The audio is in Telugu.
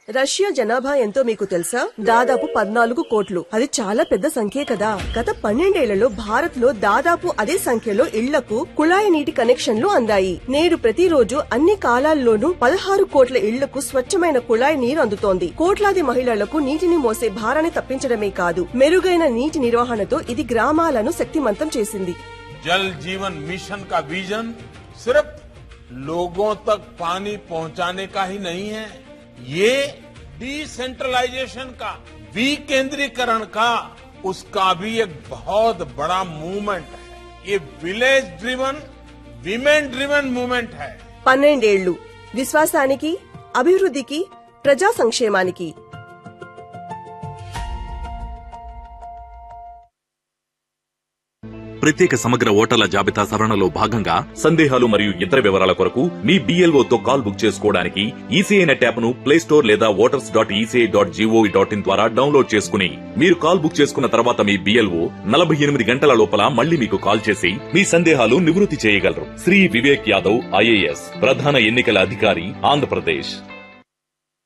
రష్యా జనాభా ఎంతో మీకు తెలుసా దాదాపు పద్నాలుగు కోట్లు అది చాలా పెద్ద సంఖ్యే కదా గత పన్నెండేళ్లలో భారత్ లో దాదాపు అదే సంఖ్యలో ఇళ్లకు కుళాయి నీటి కనెక్షన్లు అందాయి నేడు ప్రతిరోజు అన్ని కాలాల్లోనూ పదహారు కోట్ల ఇళ్లకు స్వచ్ఛమైన కుళాయి నీరు అందుతోంది కోట్లాది మహిళలకు నీటిని మోసే భారాన్ని తప్పించడమే కాదు మెరుగైన నీటి నిర్వహణతో ఇది గ్రామాలను శక్తిమంతం చేసింది जल जीवन मिशन का विजन सिर्फ लोगों तक पानी पहुंचाने का ही नहीं है ये डिसेंट्रलाइजेशन का विकेंद्रीकरण का उसका भी एक बहुत बड़ा मूवमेंट है ये village driven women driven movement है పన్నెండేళ్లు విశ్వాసానికి అభివృద్ధికి ప్రజా సంక్షేమానికి ప్రత్యేక సమగ్ర ఓటర్ల జాబితా సవరణలో భాగంగా సందేహాలు మరియు ఇతర వివరాల కొరకు మీ BLO తో కాల్ బుక్ చేసుకోవడానికి ఈసీఐ నెట్ యాప్ ను ప్లే స్టోర్ లేదా voters dot ECI dot GOV dot IN ద్వారా డౌన్లోడ్ చేసుకుని మీరు కాల్ బుక్ చేసుకున్న తర్వాత మీ బిఎల్ఓ నలభై ఎనిమిది గంటల లోపల మళ్ళీ మీకు కాల్ చేసి మీ సందేహాలు నివృత్తి చేయగలరు శ్రీ వివేక్ యాదవ్ ఐఏఎస్ ప్రధాన ఎన్నికల అధికారి ఆంధ్రప్రదేశ్